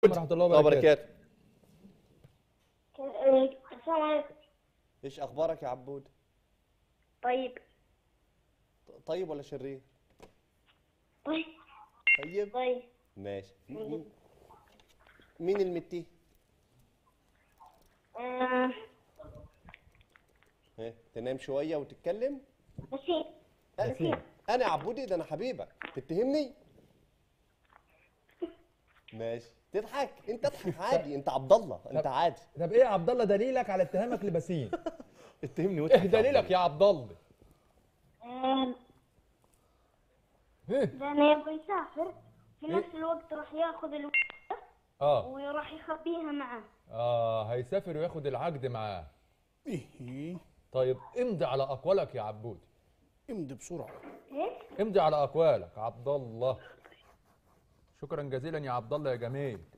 ورحمه الله وبركاته وبركاته السلام عليكم ايش اخبارك يا عبود طيب طيب ولا شرير طيب طيب طيب ماشي مين- مين المتي آه، ها تنام شويه وتتكلم بسيط ياسين انا يا عبودي ده انا حبيبك تتهمني ماشي تضحك انت اضحك عادي انت عبد الله انت عادي طب ايه يا عبد الله دليلك على اتهامك لبسيم اتهمني ايه دليلك يا عبد الله آه، ايه ده أنا يبغى يسافر في نفس الوقت راح ياخذ الوقت اه وراح يخبيها معه اه هيسافر وياخد العقد معاه ايه طيب امضي على اقوالك يا عبود امضي بسرعه ايش؟ امضي على اقوالك عبد الله شكرا جزيلا يا عبد الله يا جميل